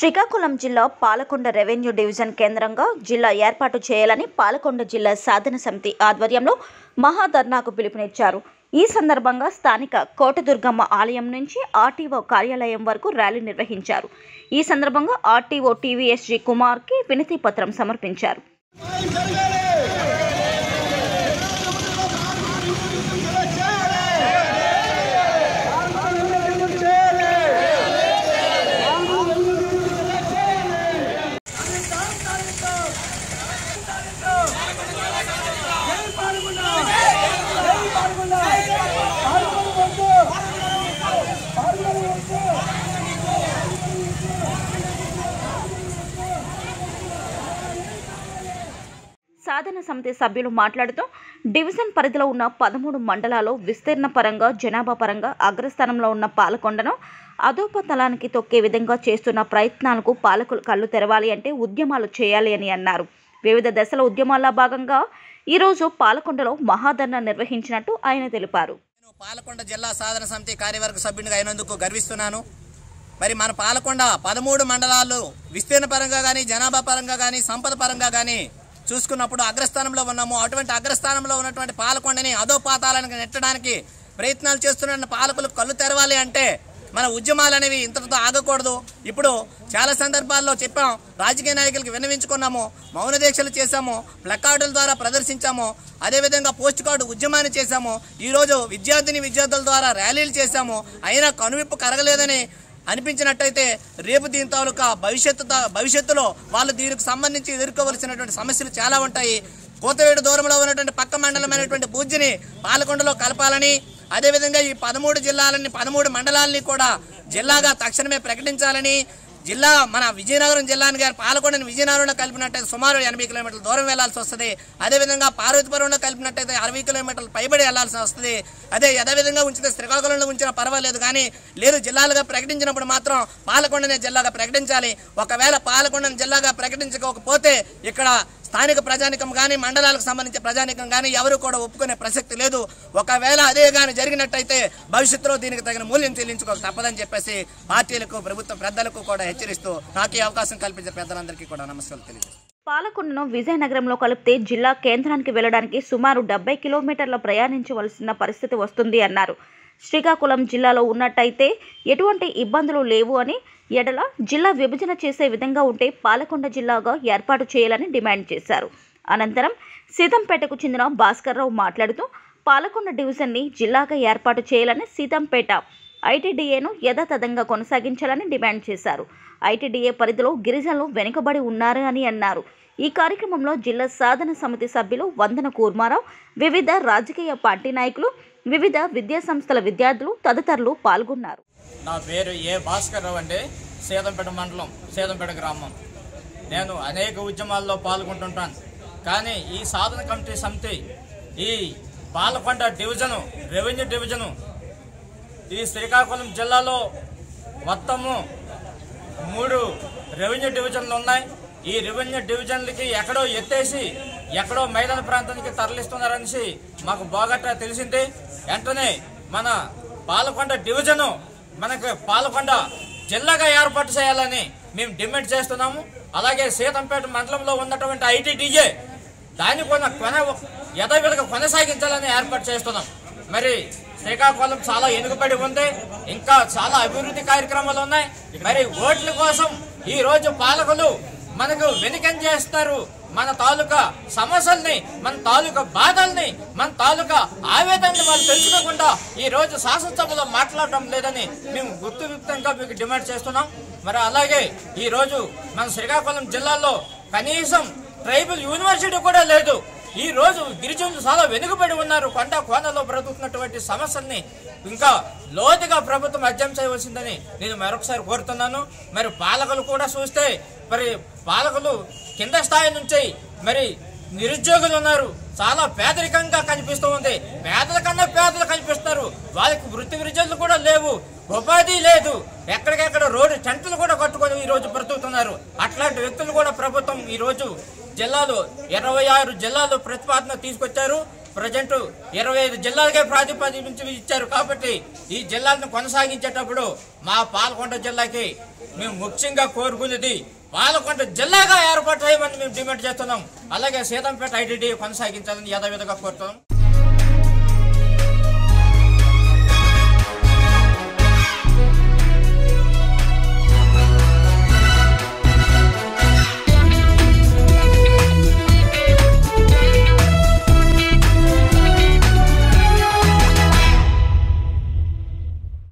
శ్రీకాకుళం జిల్లా Palakonda revenue division కేంద్రంగా జిల్లా ఏర్పాటు చేయాలని పాలకొండ జిల్లా సాధన సమితి ఆధ్వర్యంలో మహాధర్నాకు పిలుపునిచ్చారు ఈ సందర్భంగా స్థానిక కోటదుర్గమ్మ ఆలయం నుంచి ఆర్టీఓ కార్యాలయం వరకు ర్యాలీ నిర్వహించారు ఈ సందర్భంగా ఆర్టీఓ టీవీఎస్జీ కుమార్కి వినతి పత్రం సమర్పించారు సాధన సమితి సభ్యులు మాట్లాడుతూ డివిజన్ పరిధిలో ఉన్న పదమూడు మండలాల్లో విస్తీర్ణ పరంగా జనాభా పరంగా అగ్రస్థానంలో ఉన్న పాలకొండను అధోపతలానికి తొక్కే విధంగా చేస్తున్న ప్రయత్నాలకు పాలకులు కళ్ళు తెరవాలి అంటే ఉద్యమాలు చేయాలి అని అన్నారు వివిధ దశల ఉద్యమాల్లో భాగంగా ఈరోజు పాలకొండలో మహాధర్నా నిర్వహించినట్టు ఆయన తెలిపారు నేను పాలకొండ జిల్లా సాధన సమితి కార్యవర్గ సభ్యునిగా అయినందుకు గర్విస్తున్నాను మరి మన పాలకొండ పదమూడు మండలాలు విస్తీర్ణ పరంగా కానీ జనాభా పరంగా కానీ సంపద పరంగా కానీ చూసుకున్నప్పుడు అగ్రస్థానంలో ఉన్నాము అటువంటి అగ్రస్థానంలో ఉన్నటువంటి పాలకొండని అధోపాతాలకు నెట్టడానికి ప్రయత్నాలు చేస్తున్న పాలకులు కళ్ళు తెరవాలి అంటే మన ఉద్యమాలు అనేవి ఇంతటితో ఆగకూడదు ఇప్పుడు చాలా సందర్భాల్లో చెప్పాం రాజకీయ నాయకులకు విన్నవించుకున్నాము మౌన దీక్షలు చేశాము ప్లకార్డుల ద్వారా ప్రదర్శించాము అదేవిధంగా పోస్ట్ కార్డు ఉద్యమాన్ని చేశాము ఈరోజు విద్యార్థిని విద్యార్థుల ద్వారా ర్యాలీలు చేశాము అయినా కనువిప్పు కరగలేదని అనిపించినట్టయితే రేపు దీని తాలూకా భవిష్యత్తు తా- భవిష్యత్తులో వాళ్ళు దీనికి సంబంధించి ఎదుర్కోవలసినటువంటి సమస్యలు చాలా ఉంటాయి కోతవేడు దూరంలో ఉన్నటువంటి పక్క మండలమైనటువంటి బూజ్జిని పాలకొండలో కలపాలని అదేవిధంగా ఈ పదమూడు జిల్లాలని పదమూడు మండలాలని కూడా జిల్లాగా తక్షణమే ప్రకటించాలని జిల్లా మన విజయనగరం జిల్లాని గారు పాలకొండని విజయనగరంలో కలిపినట్టయితే సుమారు ఎనభై కిలోమీటర్ల దూరం వెళ్లాల్సి వస్తుంది అదేవిధంగా పార్వతీపురంలో కలిపినట్టయితే అరవై కిలోమీటర్లు పైబడి వెళ్లాల్సి వస్తుంది అదే యథావిధంగా ఉంచితే శ్రీకాకుళంలో ఉంచినా పర్వాలేదు కానీ లేదు జిల్లాలుగా ప్రకటించినప్పుడు మాత్రం పాలకొండనే జిల్లాగా ప్రకటించాలి ఒకవేళ పాలకొండని జిల్లాగా ప్రకటించకపోతే ఇక్కడ స్థానిక ప్రజానికం కానీ మండలాలకు సంబంధించిన ప్రజానికం కానీ ఎవరు కూడా ఒప్పుకునే ప్రసక్తి లేదు ఒకవేళ అదే కానీ జరిగినట్టయితే భవిష్యత్తులో దీనికి తగిన మూల్యం చెల్లించుకోక తప్పదని చెప్పేసి పార్టీలకు ప్రభుత్వ పెద్దలకు కూడా హెచ్చరిస్తూ నాకు ఈ అవకాశం కల్పించిన పెద్దలందరికీ కూడా నమస్కారం తెలియజేస్తాను పాలకొండను విజయనగరంలో కలిపితే జిల్లా కేంద్రానికి వెళ్లడానికి సుమారు డెబ్బై కిలోమీటర్ల ప్రయాణించవలసిన పరిస్థితి వస్తుంది అన్నారు శ్రీకాకుళం జిల్లాలో ఉన్నట్టయితే ఎటువంటి ఇబ్బందులు లేవు అని ఎడల జిల్లా విభజన చేసే విధంగా ఉంటే పాలకొండ జిల్లాగా ఏర్పాటు చేయాలని డిమాండ్ చేశారు అనంతరం సీతంపేటకు చెందిన భాస్కర్రావు మాట్లాడుతూ పాలకొండ డివిజన్ని జిల్లాగా ఏర్పాటు చేయాలని సీతంపేట ఐటీడీఏను యథాతథంగా కొనసాగించాలని డిమాండ్ చేశారు ఐటీడీఏ పరిధిలో గిరిజనులు వెనుకబడి ఉన్నారు అని అన్నారు ఈ కార్యక్రమంలో జిల్లా సాధన సమితి సభ్యులు వందన కూర్మారావు వివిధ రాజకీయ పార్టీ నాయకులు వివిధ విద్యా సంస్థల విద్యార్థులు తదితరులు పాల్గొన్నారు నా పేరు ఏ భాస్కర్ రావు అండి సీతంపేట మండలం సీతంపేట గ్రామం నేను అనేక ఉద్యమాల్లో పాల్గొంటుంటాను కానీ ఈ సాధన కమిటీ సమితి ఈ పాలకొండ డివిజను రెవెన్యూ డివిజను ఈ శ్రీకాకుళం జిల్లాలో మొత్తము మూడు రెవెన్యూ డివిజన్లు ఉన్నాయి ఈ రెవెన్యూ డివిజన్లకి ఎక్కడో ఎత్తేసి ఎక్కడో మైదాన ప్రాంతానికి తరలిస్తున్నారనేసి మాకు బాగట్రా తెలిసింది వెంటనే మన పాలకొండ డివిజను మనకు పాలకొండ జిల్లాగా ఏర్పాటు చేయాలని మేము డిమాండ్ చేస్తున్నాము అలాగే సీతంపేట మండలంలో ఉన్నటువంటి ఐటీడీఏ దాన్ని కొన కొన యథావిధిగా కొనసాగించాలని ఏర్పాటు చేస్తున్నాం మరి శ్రీకాకుళం చాలా ఎనుగుబడి ఉంది ఇంకా చాలా అభివృద్ధి కార్యక్రమాలు ఉన్నాయి మరి ఓట్ల కోసం ఈ రోజు పాలకులు మనకు వెనుకం చేస్తారు మన తాలూకా సమస్యల్ని మన తాలూకా బాధల్ని మన తాలూకా ఆవేదనని వాళ్ళు తెలుసుకోకుండా ఈ రోజు శాసనసభలో మాట్లాడటం లేదని మేము గుర్తుయుక్తంగా మీకు డిమాండ్ చేస్తున్నాం మరి అలాగే ఈ రోజు మన శ్రీకాకుళం జిల్లాలో కనీసం ట్రైబల్ యూనివర్సిటీ కూడా లేదు ఈ రోజు గిరిజనులు చాలా వెనుకబడి ఉన్నారు కొండ కోనలో బ్రతుకుతున్నటువంటి సమస్యల్ని ఇంకా లోతుగా ప్రభుత్వం అధ్యయనం చేయవలసిందని నేను మరొకసారి కోరుతున్నాను మరి పాలకులు కూడా చూస్తే మరి పాలకులు కింద స్థాయి నుంచి మరి నిరుద్యోగులు ఉన్నారు చాలా పేదరికంగా కనిపిస్తూ ఉంది పేదల కన్నా పేదలు కనిపిస్తున్నారు వాళ్ళకి వృత్తి విద్యలు కూడా లేవు ఉపాధి లేదు ఎక్కడికెక్కడ రోడ్డు టెంట్లు కూడా కట్టుకొని ఈ రోజు బ్రతుకుతున్నారు అట్లాంటి వ్యక్తులు కూడా ప్రభుత్వం ఈ రోజు జిల్లాలో ఇరవై ఆరు జిల్లాలో ప్రతిపాదన తీసుకొచ్చారు ప్రజెంట్ ఇరవై ఐదు జిల్లాలకే ప్రాతిపదించి ఇచ్చారు కాబట్టి ఈ జిల్లాలను కొనసాగించేటప్పుడు మా పాలకొండ జిల్లాకి మేము ముఖ్యంగా కోరుకునేది పాలకొండ జిల్లాగా ఏర్పాటు చేయమని మేము డిమాండ్ చేస్తున్నాం అలాగే సీతంపేట ఐటీడీ కొనసాగించాలని యథావిధిగా కోరుతున్నాం